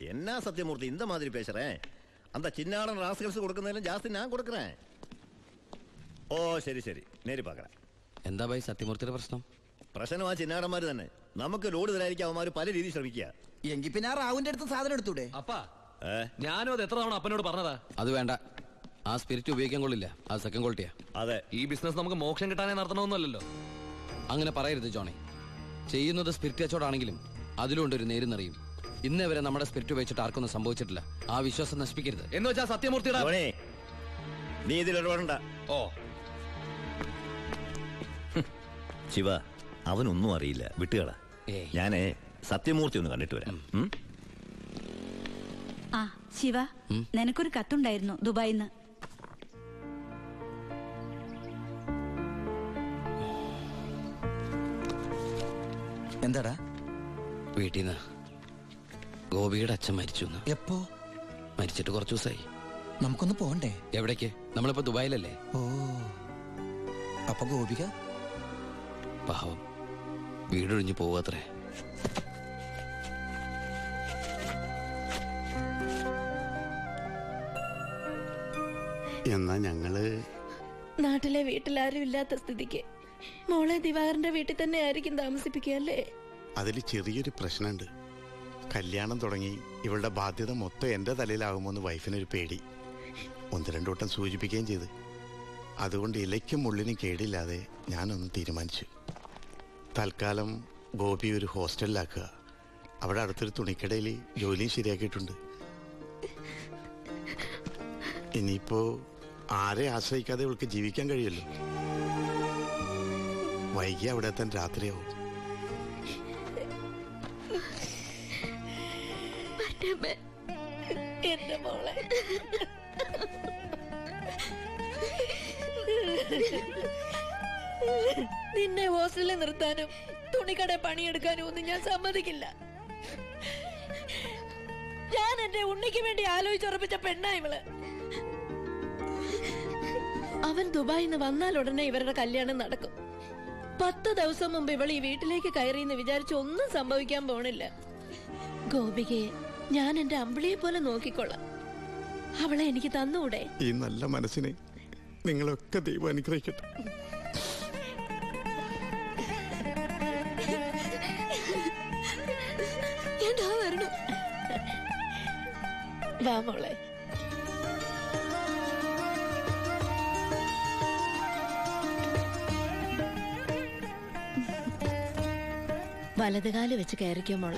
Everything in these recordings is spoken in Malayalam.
എന്നാ சத்தியமூர்த்தி இந்த மாதிரி பேசுறேன் அந்த சின்னாடன் ராஸ்கல்ஸ் கொடுക്കുന്നதிலும் ஜாஸ்தி நான் கொடுக்குறேன் ഓ ശരി ശരി നേരി പാക്കറ എന്താ ഭായി സത്യമൂർത്തിയുടെ പ്രശ്നം പ്രശ്നം ആ ചിന്നാടന്മാര് തന്നെ നമുക്ക് ലോഡ് തരായിരിക്കും അവന്മാർ പല രീതിയിൽ ശ്രമിക്കുക എങ്കിൽ പിന്നെ ആ റാവുന്റെ അടുത്ത് സാധനം എടുത്തൂടെ അപ്പാ ഏ? ഞാനും അത് എത്ര തവണ അപ്പനോട് പറഞ്ഞതാ അത് വേണ്ട ആ സ്പിരിറ്റ് ഉപയോഗിക്കാൻ കൊള്ളില്ല അത് സെക്കൻഡ് ക്വാളിറ്റിയാ അതെ ഈ ബിസിനസ് നമുക്ക് മോക്ഷം കിട്ടാനേ നടത്തണമെന്നല്ലോ അങ്ങനെ പറയരുത് ജോണി ചെയ്യുന്നത് സ്പിരിറ്റ് കച്ചവടാണെങ്കിലും അതിലുണ്ട് ഒരു നേരും നിറയും ഇന്നേ വരെ നമ്മുടെ സ്പിരിറ്റ് ഉപയോഗിച്ചിട്ട് ആർക്കൊന്നും സംഭവിച്ചിട്ടില്ല ആ വിശ്വാസം നശിപ്പിക്കരുത് എന്ന് വെച്ചാൽ സത്യമൂർത്തിയുടെ ധോണി നീ ഇതിൽ ഇടപെടണ്ട ഓ ശിവ അവനൊന്നും അറിയില്ല വിട്ടുകള ഏയ്. ഞാനേ സത്യമൂർത്തി ഒന്ന് കണ്ടിട്ട് വരാം ഉം? ആ ശിവ നിനക്കൊരു കത്തുണ്ടായിരുന്നു ദുബായിന്ന് എന്താടാ വീട്ടിൽ നിന്ന് ഗോപിയുടെ അച്ഛൻ മരിച്ചു എന്ന് എപ്പോ മരിച്ചിട്ട് കുറച്ചു ദിവസമായി നമുക്കൊന്ന് പോണ്ടേ എവിടേക്ക് നമ്മളിപ്പോ ദുബായിലല്ലേ ഓ അപ്പൊ ഗോപിക പാവം വീടൊഴിഞ്ഞു പോവാത്രേ എന്നാ ഞങ്ങള് നാട്ടിലെ വീട്ടിലാരും ഇല്ലാത്ത സ്ഥിതിക്ക് മോളെ ദിവാകരന്റെ വീട്ടിൽ തന്നെ ആയിരിക്കും താമസിപ്പിക്കുക അല്ലേ അതിൽ ചെറിയൊരു പ്രശ്നമുണ്ട് കല്യാണം തുടങ്ങി ഇവളുടെ ബാധ്യത മൊത്തം എൻ്റെ തലയിലാകുമോന്ന് വൈഫിനൊരു പേടി ഒന്ന് രണ്ടു വട്ടം സൂചിപ്പിക്കുകയും ചെയ്ത് അതുകൊണ്ട് ഇലയ്ക്കും മുള്ളിനും കേടില്ലാതെ ഞാനൊന്ന് തീരുമാനിച്ചു തൽക്കാലം ഗോപി ഒരു ഹോസ്റ്റലിലാക്കുക അവിടെ അടുത്തൊരു തുണിക്കടയിൽ ജോലിയും ശരിയാക്കിയിട്ടുണ്ട് ഇനിയിപ്പോ ആരെ ആശ്രയിക്കാതെ ഇവൾക്ക് ജീവിക്കാൻ കഴിയുമല്ലോ വൈകി അവിടെ എത്താൻ രാത്രിയാവും മറ്റമ്മ, എന്റെ മോളെ നിന്നെ ഹോസ്റ്റലിൽ നിർത്താനും തുണിക്കട പണിയെടുക്കാനും ഒന്നും ഞാൻ സമ്മതിക്കില്ല ഞാൻ എന്റെ ഉണ്ണിക്ക് വേണ്ടി ആലോചിച്ചുറപ്പിച്ച പെണ്ണാ ഇവള് അവൻ ദുബായിൽ നിന്ന് വന്നാൽ ഉടനെ ഇവരുടെ കല്യാണം നടക്കും പത്ത് ദിവസം മുമ്പ് ഇവൾ ഈ വീട്ടിലേക്ക് കയറിയെന്ന് വിചാരിച്ച് ഒന്നും സംഭവിക്കാൻ പോണില്ല ഗോപികയെ ഞാൻ എന്റെ അമ്പിളിയെ പോലെ നോക്കിക്കൊള്ളാം അവളെ എനിക്ക് തന്നൂടെ ഈ നല്ല മനസ്സിനെ നിങ്ങളൊക്കെ ദൈവം അനുഗ്രഹിക്കട്ടെ എന്താ വരണം വാ മോളെ വലതുകാല് വെച്ച് കയറിക്കോ മോളെ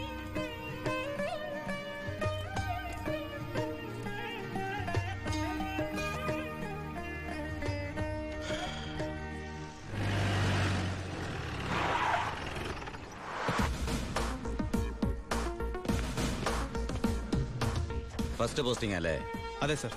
ഫസ്റ്റ് പോസ്റ്റിംഗ് അല്ലേ അതെ സർ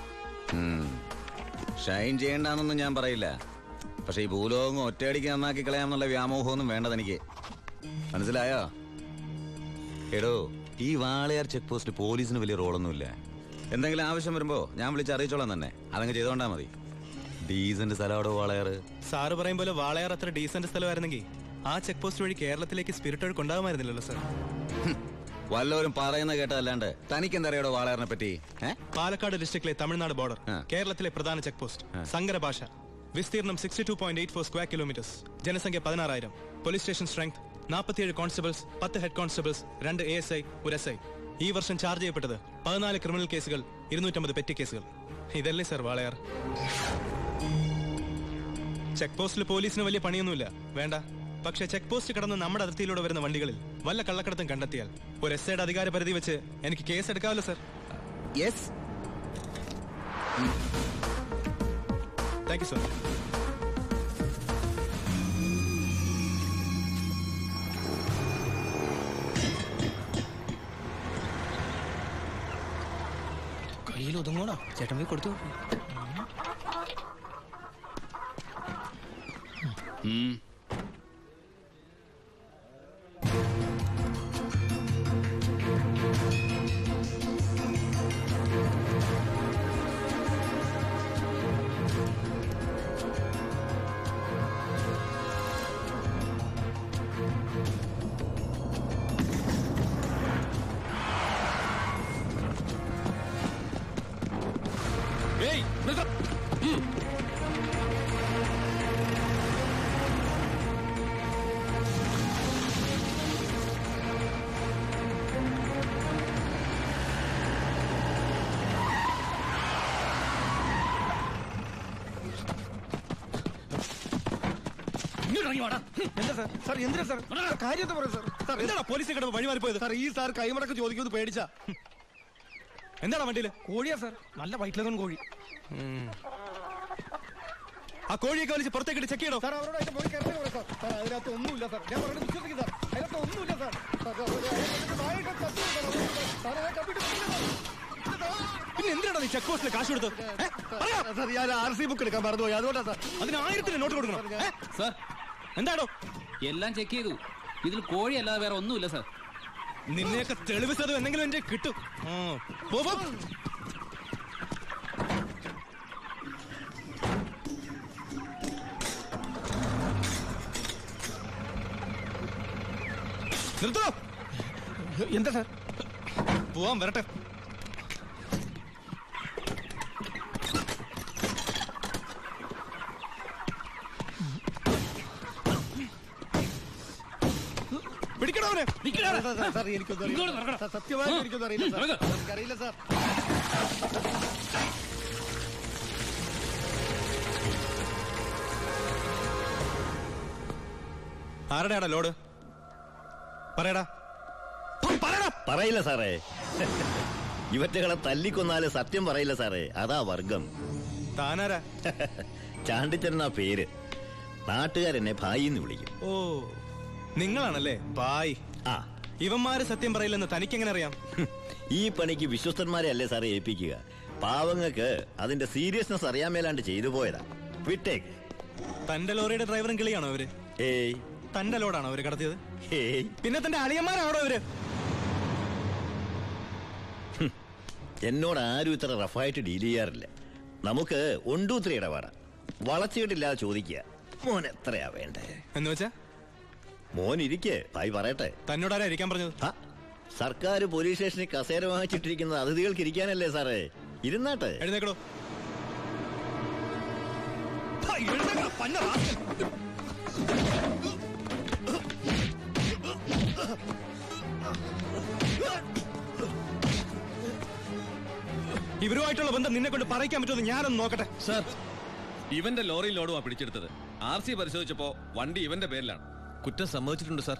ഷൈൻ ചെയ്യണ്ടെന്നൊന്നും ഞാൻ പറയില്ല പക്ഷെ ഈ ഭൂലോകം ഒറ്റയടിക്ക് നന്നാക്കി കളയാമെന്നുള്ള വ്യാമോഹമൊന്നും വേണ്ടതെനിക്ക് മനസ്സിലായോ എടോ ഈ വാളയാർ ചെക്ക് പോസ്റ്റ് പോലീസിന് വലിയ റോളൊന്നുമില്ല എന്തെങ്കിലും ആവശ്യം വരുമ്പോ ഞാൻ വിളിച്ച് അറിയിച്ചോളാം തന്നെ അതങ്ങ് ചെയ്തോണ്ടാ മതി ഡീസന്റ് സ്ഥലമാടോ വാളയാർ സാറ് പറയും പോലെ വാളയാർ അത്ര ഡീസന്റ് സ്ഥലമായിരുന്നെങ്കിൽ ആ ചെക്ക് പോസ്റ്റ് വഴി കേരളത്തിലേക്ക് സ്പിരിറ്റ് ഒഴുക്ക് ഉണ്ടാകുമായിരുന്നില്ലല്ലോ സർ വല്ലവരും പറയുന്ന കേട്ടതല്ലാണ്ട് തനിക്ക് എന്തറിയാടോ വാളയാറിനെ പറ്റി ഏ പാലക്കാട് ഡിസ്ട്രിക്റ്റിലെ തമിഴ്നാട് ബോർഡർ ആ. കേരളത്തിലെ പ്രധാന ചെക്ക് പോസ്റ്റ് സങ്കര ഭാഷ വിസ്തീർണം sixty two point eight four square kilometres ജനസംഖ്യ പതിനാറായിരം പോലീസ് സ്റ്റേഷൻ സ്ട്രെങ്ത് നാൽപ്പത്തിയേഴ് കോൺസ്റ്റബിൾസ് പത്ത് ഹെഡ് കോൺസ്റ്റബിൾസ് രണ്ട് എ എസ് ഐ ഒരു എസ് ഐ ഈ വർഷം ചാർജ് ചെയ്യപ്പെട്ടത് പതിനാല് ക്രിമിനൽ കേസുകൾ ഇരുന്നൂറ്റമ്പത് പെറ്റി കേസുകൾ ഇതല്ലേ സർ വാളയാർ ചെക്ക് പോസ്റ്റിൽ പോലീസിന് വലിയ പണിയൊന്നുമില്ല വേണ്ട പക്ഷേ ചെക്ക് പോസ്റ്റ് കടന്ന് നമ്മുടെ അതിർത്തിയിലൂടെ വരുന്ന വണ്ടികളിൽ വല്ല കള്ളക്കടത്തും കണ്ടെത്തിയാൽ ഒരു എസ് ഐയുടെ അധികാര പരിധി വെച്ച് എനിക്ക് കേസ് എടുക്കാമല്ലോ sir yes thank you sir കയ്യിൽ ഒതുങ്ങോടാ ചേട്ടൻ പോയി കൊടുത്തു എന്താ സാർ സാർ എന്തിനാ സാർ കാര്യത്തെ പറ സാർ സാർ എന്താണ് പോലീസ് കിടന്ന് വഴിമാറി പോയത് സാർ ഈ സാർ കൈമടക്ക് ചോദിക്കുന്നത് പേടിച്ചാ എന്താണ് വണ്ടിയില് കോഴിയാ സാർ നല്ല വയറ്റിലൊന്നും കോഴി ആ കോഴിയൊക്കെ വലിച്ച് പുറത്തേക്ക് ചെക്ക് ചെയ്യണോ സാർ അവരോട് അതിന്റെ പോയി കിടന്നു പറ സാർ സാർ അതിനകത്ത് ഒന്നുമില്ല സാർ ഞാൻ പറയുന്നത് വിശ്വസിക്കും സാർ അതിനകത്ത് ഒന്നുമില്ല സാർ സാർ, സാർ, സാർ, അതിനകത്ത് നായയൊക്കെ ചത്തു സാർ. സാർ, അത് കമ്പ്യൂട്ടർ പിന്നെ എന്തിനാണ് നീ ചെക്ക് പോസ്റ്റിൽ കാശ് കൊടുത്തത് ഏ? പറയാ. സാർ ഞാൻ ആർ സി ബുക്ക് എടുക്കാൻ മറന്നുപോയി അതുകൊണ്ടാണ് സാർ അതിന് ആയിരത്തിന് നോട്ട് കൊടുക്കണം ഏ? സാർ എന്താണോ എല്ലാം ചെക്ക് ചെയ്തു ഇതിൽ കോഴി അല്ലാതെ വേറെ ഒന്നുമില്ല സാർ നിന്നെയൊക്കെ തെളിവ് സതും എന്തെങ്കിലും എന്റെ കിട്ടും ആ, പോ, പോ. നിർത്തോ എന്താ സാർ പോവാൻ വരട്ടെ പിടിക്കണോ അവനെ സാർ, സാർ, സാർ എനിക്കൊന്നും അറിയില്ല സാർ, സത്യമായിട്ട് എനിക്കൊന്നും അറിയില്ല സാർ എനിക്കറിയില്ല സാർ ആരുടെയാടാ ലോഡ് പറയടാ പറയടാ പറയില്ല സാറേ ഇവറ്റകളെ തല്ലിക്കൊന്നാല് സത്യം പറയില്ല സാറേ അതാ വർഗം താനാരാ ചാണ്ടിച്ചനെന്നാ പേര് നാട്ടുകാരെന്നെ ഭായിന്ന് വിളിക്കും ഓ നിങ്ങളാണല്ലേ ബായ് ആ ഇവന്മാര് സത്യം പറയില്ലെന്ന് തനിക്കെങ്ങനെ അറിയാം ഹും, ഈ പണിക്ക് വിശ്വസ്തന്മാരെ അല്ലേ സാറേ ഏൽപ്പിക്കുക പാവങ്ങൾക്ക് അതിന്റെ സീരിയസ്നെസ് അറിയാൻ മേലാണ്ട് ചെയ്തു പോയതാ വിട്ടേക്ക് തന്റെ ലോറിയുടെ ഡ്രൈവറും കിളിയാണോ അവര് ഏയ് തന്റെ ലോഡാണോ അവര് കടത്തിയത് ഏയ് പിന്നെ തന്റെ അളിയന്മാരാണോ അവര് എന്നോട് ആരും ഇത്ര റഫായിട്ട് ഡീൽ ചെയ്യാറില്ല നമുക്ക് ഒണ്ടൂത്തിരി ഇടപാടാ വളച്ചിട്ടില്ലാതെ ചോദിക്കുക മോൻ എത്രയാ വേണ്ടേ എന്ന് വെച്ചാ മോൻ ഇരിക്കേ ഭായി പറയട്ടെ തന്നോടാരാ ഇരിക്കാൻ പറഞ്ഞത് ഹ, സർക്കാർ പോലീസ് സ്റ്റേഷനിൽ കസേര വാങ്ങിച്ചിട്ടിരിക്കുന്നത് അതിഥികൾക്ക് ഇരിക്കാനല്ലേ സാറേ ഇരുന്നാട്ടെ എഴുന്നേക്കടോ ഹാ, എഴുന്നേക്കടാ, പന്ന റാസ്കൽ. ഇവരുമായിട്ടുള്ള ബന്ധം നിന്നെ കൊണ്ട് പറയിക്കാൻ പറ്റുമെന്ന് ഞാനൊന്ന് നോക്കട്ടെ സാർ ഇവന്റെ ലോറി ലോഡുമാ പിടിച്ചെടുത്തത് ആർ സി പരിശോധിച്ചപ്പോ വണ്ടി ഇവന്റെ പേരിലാണ് കുറ്റം സമ്മതിച്ചിട്ടുണ്ട് സാർ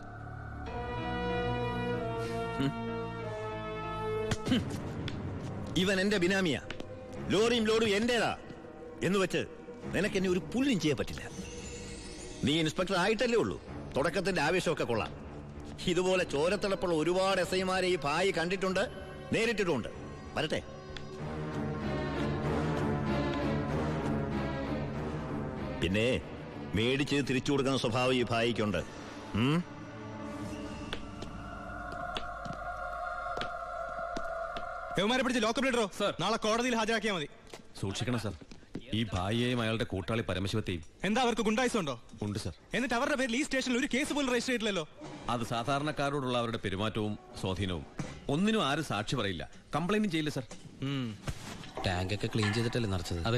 ഇവൻ എന്റെ ബിനാമിയാ ലോറിയും ലോഡും എന്റേതാ എന്ന് വെച്ച് നിനക്ക് എന്നെ ഒരു പുല്ലും ചെയ്യാൻ പറ്റില്ല നീ ഇൻസ്പെക്ടർ ആയിട്ടല്ലേ ഉള്ളൂ തുടക്കത്തിന്റെ ആവേശമൊക്കെ കൊള്ളാം ഇതുപോലെ ചോരത്തിളപ്പുള്ള ഒരുപാട് എസ് ഐമാരെ ഈ ഭായി കണ്ടിട്ടുണ്ട് നേരിട്ടിട്ടുണ്ട് വരട്ടെ പിന്നെ മേടിച്ച് തിരിച്ചു കൊടുക്കുന്ന സ്വഭാവം ഈ ഭായിക്കുണ്ട് ഉം യവന്മാരെ പിടിച്ച് ലോക്കപ്പ് ഇടറോ Sir. നാളെ കോടതിയിൽ ഹാജരാക്കിയാൽ മതി സൂക്ഷിക്കണം സാർ ഈ ഭായിയെയും അയാളുടെ കൂട്ടാളി പരമശിവത്തെയും എന്താ അവർക്ക് ഗുണ്ടായുസം ഉണ്ടോ ഉണ്ട് സാർ എന്നിട്ട് അവരുടെ പേരിൽ ഈ സ്റ്റേഷനിൽ ഒരു കേസ് പോലും രജിസ്റ്റർ ചെയ്തിട്ടില്ലല്ലോ അത് സാധാരണക്കാരോടുള്ള അവരുടെ പെരുമാറ്റവും സ്വാധീനവും ഒന്നിനും ആരും സാക്ഷി പറയില്ല കംപ്ലൈന്റും ചെയ്യില്ല സാർ ടാങ്കൊക്കെ ക്ലീൻ ചെയ്തിട്ടല്ലേ നിറച്ചത് അതെ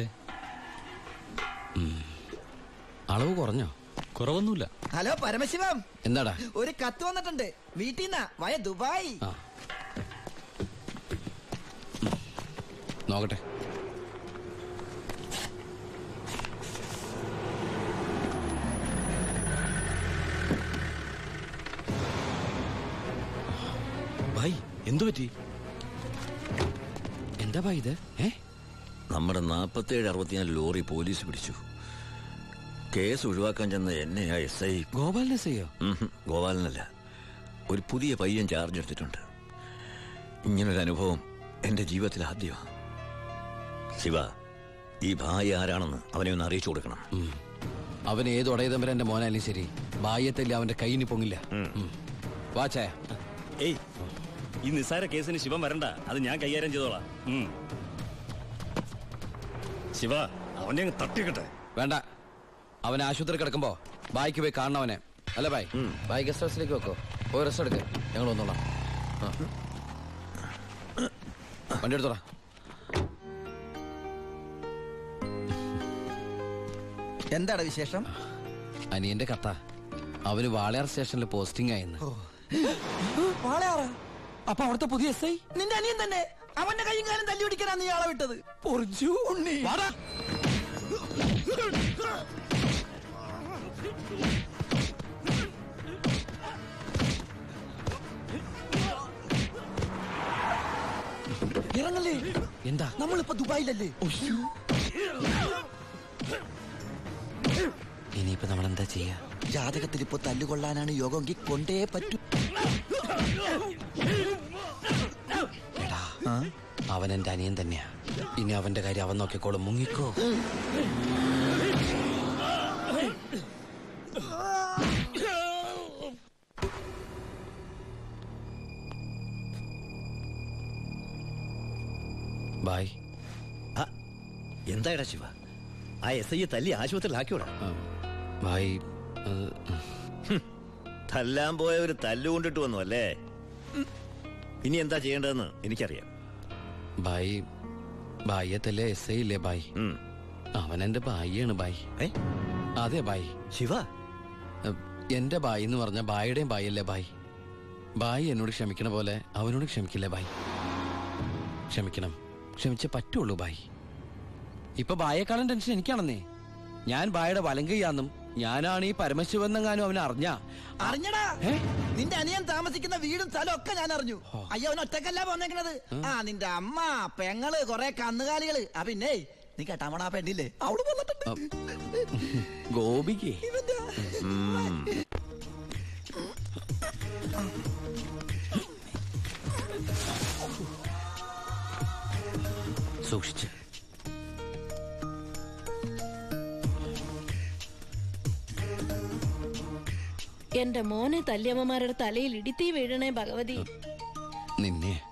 അളവ് കുറഞ്ഞോ കുറവൊന്നുമില്ല ഹലോ പരമശിവം എന്താടാ ഒരു കത്ത് വന്നിട്ടുണ്ട് വീട്ടിൽ നിന്നാ വയ ദുബായ് ആ നോക്കട്ടെ ഭായ് എന്തു പറ്റി എന്താ ഭായി ഇത് ഏ നമ്മുടെ നാൽപ്പത്തേഴ് അറുപത്തിനാല് ലോറി പോലീസ് പിടിച്ചു കേസ് ഒഴിവാക്കാൻ ചെന്ന എന്നെയാ എസ് ഐ ഗോപാലിനെ ചെയ്യോ ഗോപാലനല്ല ഒരു പുതിയ പയ്യൻ ചാർജ് എടുത്തിട്ടുണ്ട് ഇങ്ങനൊരു അനുഭവം എന്റെ ജീവിതത്തിൽ ആദ്യമാണ് ശിവ ഈ ഭായി ആരാണെന്ന് അവനെ ഒന്ന് അറിയിച്ചു കൊടുക്കണം അവൻ ഏത് ഉടയതമ്പരന്റെ മോനായാലും ശരി ബാഹ്യത്തല്ല അവന്റെ കൈയിന് പൊങ്ങില്ല ഉം. വാ ചായ ഏയ് ഈ നിസ്സാര കേസിന് ശിവൻ വരണ്ട അത് ഞാൻ കൈകാര്യം ചെയ്തോളാം ഉം. ശിവ അവനെ അങ്ങ് തട്ടിക്കട്ടെ വേണ്ട അവൻ ആശുപത്രി കിടക്കുമ്പോ ബായിക്ക് പോയി കാണണം അവനെ അല്ല ബായ് ബായ് ഗസ്റ്റ് ഹൗസിലേക്ക് വെക്കോ പോയി റെസ്റ്റ് എടുക്ക് ഞങ്ങൾ വന്നോളാം ആ. വണ്ടി എടുത്തോളാം എന്താടാ വിശേഷം അനിയന്റെ കത്ത അവന് വാളയാർ സ്റ്റേഷനിൽ പോസ്റ്റിംഗ് ആയെന്ന് വാളയാറ് അപ്പൊ അവിടുത്തെ പുതിയ എസ് ഐ നിന്റെ അനിയൻ തന്നെ അവന്റെ കൈയും കാലം തല്ലി പിടിക്കാനാ നീ ആളെ വിട്ടത് പൊറിച്ചു ഉണ്ണി മോനെ എന്താ നമ്മളിപ്പോ ദുബായിലല്ലേ ഇനിയിപ്പോ നമ്മൾ എന്താ ചെയ്യാ ജാതകത്തിൽ ഇപ്പൊ തല്ലുകൊള്ളാനാണ് യോഗമെങ്കിൽ കൊണ്ടേ പറ്റൂ എടാ അവൻ എന്റെ അനിയൻ തന്നെയാ ഇനി അവന്റെ കാര്യം അവൻ നോക്കിക്കോളും മുങ്ങിക്കോ ബായ് ആ, എന്തായടാ ശിവ ആ എസ് ഐയെ തല്ലി ആശുപത്രിയിലാക്കിയോടാ ബായ് തല്ലാൻ പോയ ഒരു തല്ലുകൊണ്ടിട്ട് വന്നു അല്ലേ ഇനി എന്താ ചെയ്യേണ്ടതെന്ന് എനിക്കറിയാം ബായ് ബായ്യത്തല്ലേ എസ് ഐ ഇല്ലേ ബായ് അവൻ എന്റെ ബായിയാണ് ബായ് അതെ ബായ് ശിവ എന്റെ ബായി എന്ന് പറഞ്ഞ ബായിയുടെയും ബായി അല്ലേ ബായ് ബായി എന്നോട് ക്ഷമിക്കണ പോലെ അവനോട് ക്ഷമിക്കില്ലേ ബായ് ക്ഷമിക്കണം ക്ഷമിച്ചേ പറ്റുള്ളൂ ബായ് ഇപ്പൊ ബായേക്കാളും ടെൻഷൻ എനിക്കാണെന്നേ ഞാൻ ബായുടെ വലങ്കയ്യാന്നും ഞാനാണ് ഈ പരമശിവനെങ്ങാനും അവനെ അറിഞ്ഞ അറിഞ്ഞടാ നിന്റെ അനിയൻ താമസിക്കുന്ന വീടും സ്ഥലവും ഒക്കെ ഞാൻ അറിഞ്ഞു അയ്യോ അവൻ ഒറ്റക്കല്ല പോന്നേക്കണത് ആ നിന്റെ അമ്മ പെങ്ങള് കൊറേ കന്നുകാലികള് ആ പിന്നെ നീ കേട്ടാമണ ആ പെണ്ണില്ലേ അവള് വന്നിട്ടുണ്ട് ഗോപിക്ക് സൂക്ഷിച്ച് എന്റെ മോനെ തല്ലിയമ്മമാരുടെ തലയിൽ ഇടിത്തീ വീഴണേ ഭഗവതി നിന്നെ